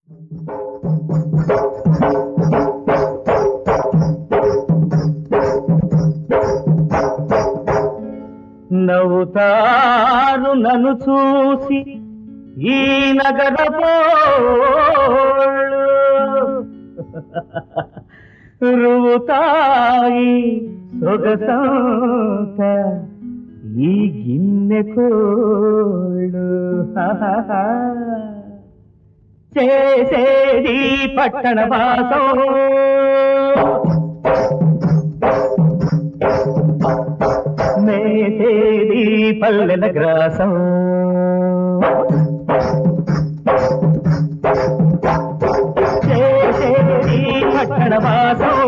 నవ్వుతారు నన్ను చూసి ఈ నగరపోళ్ళు రువుతాయి సొగసంత ఈ గిన్నె కోళ్ళు చేసేది పట్టణ వాసం మేసేది పల్లెల గ్రాసం చేసేది పట్టణ వాసం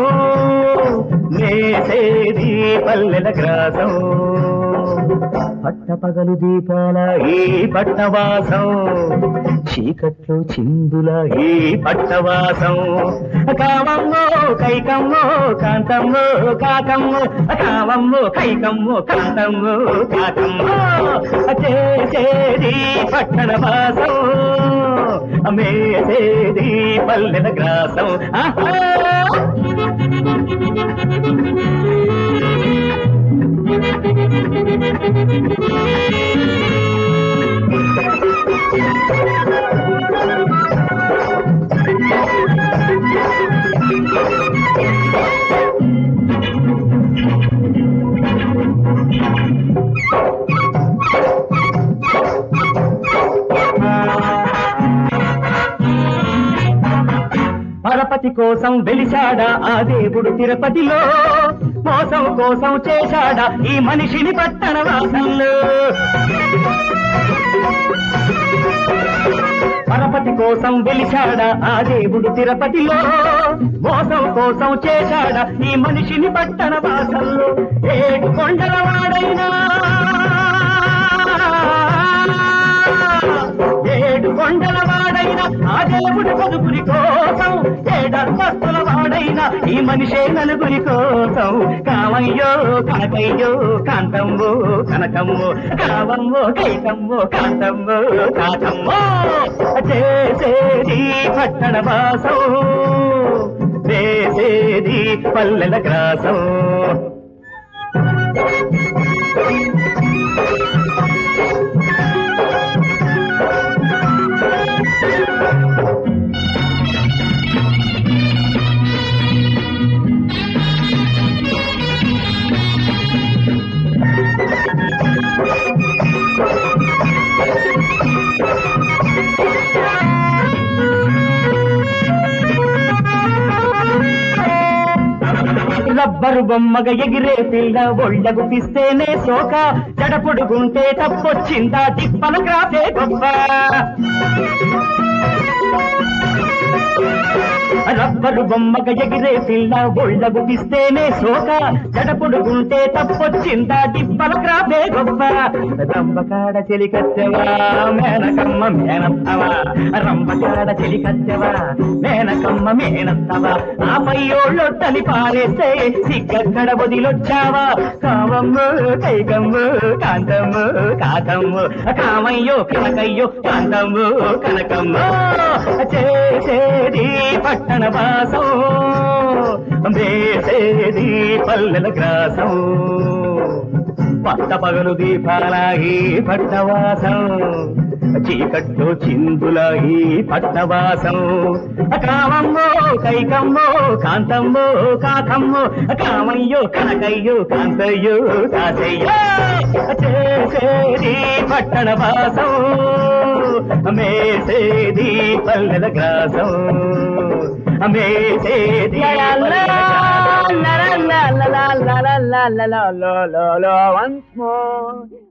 మేసేది పల్లెల గ్రాసం పట్టపగలు దీపాల ఈ పట్టవాసం చీకట్లు చిందుల ఈ పట్టవాసం కామమ్మో కైకమ్మో కాంతమ్మో కాకమ్మో కామమ్మో కైకమ్మో కాంతమ్మో కాకమ్మో చేసేది పట్టణ వాసం మేసేది పల్లెల గ్రాసం ఆహా పరపతి కోసం వెలిశాడా ఆ దేవుడు తిరుపతిలో మోసం కోసం చేశాడా ఈ మనిషిని పట్టణ వాసంలో పరపతి కోసం వెలిశాడా ఆ దేవుడు తిరుపతిలో మోసం కోసం చేశాడా ఈ మనిషిని పట్టణ వాసంలో ఏడు కొండల వాడైనా ఏడు కొండల వాడైనా ఆ దేవుడి పొదుపురి కోసం ఏడర్మస్తుల వాడైనా ఈ మనిషే నలుగురి కోసం కామయ్యో కనకయ్యో కాంతమ్మో కనకమ్మో కావమ్మో కైకమ్మో కాంతమ్మో కాకమ్మో చేసేది పట్టణ వాసం చేసేది పల్లెల గ్రాసం రబ్బరు బొమ్మగ ఎగిరే పిల్ల ఒళ్ళకు పిస్తేనే సోక జడపొడుగుంటే తప్పొచ్చిందా తిప్పల క్రాపే గొప్ప రబ్బరు బొమ్మగ ఎగిరే పిల్ల ఒళ్ళకు పిస్తేనే సోక జడపొడుగుంటే తప్పొచ్చిందా తిప్పల క్రాపే గొప్ప రంబకాడ చెలికత్తెవా మేనకమ్మ మేనత్తవా రంబకాడ చెలికత్తెవా మేనకమ్మ మేనత్తవా ఆ పయ్యోళ్ళొట్టని పారేస్తే సిగ్గక్కడ వదిలొచ్చావా కావమ్ము కైకమ్ము కాంతమ్ము కాకమ్ము కామయ్యో కనకయ్యో కాంతమ్ము కనకమ్ము చేసేది పట్టణ వాసం వేసేది పల్లెల గ్రాసం పట్ట పగలు దీపాలాగి పట్టవాసం చీకట్లో చిందులాగి పట్టవాసం కామమ్మో కైకమ్మో కాంతమ్మో కాకమ్మో కామయ్యో కనకయ్యో కాంతయ్యో కాసయ్యో చేసేది పట్టణ వాసం మేసేది పల్లెల గ్రాసం మేసేది పల్లెల గ్రాసం. la la la la la la la la la la la once more.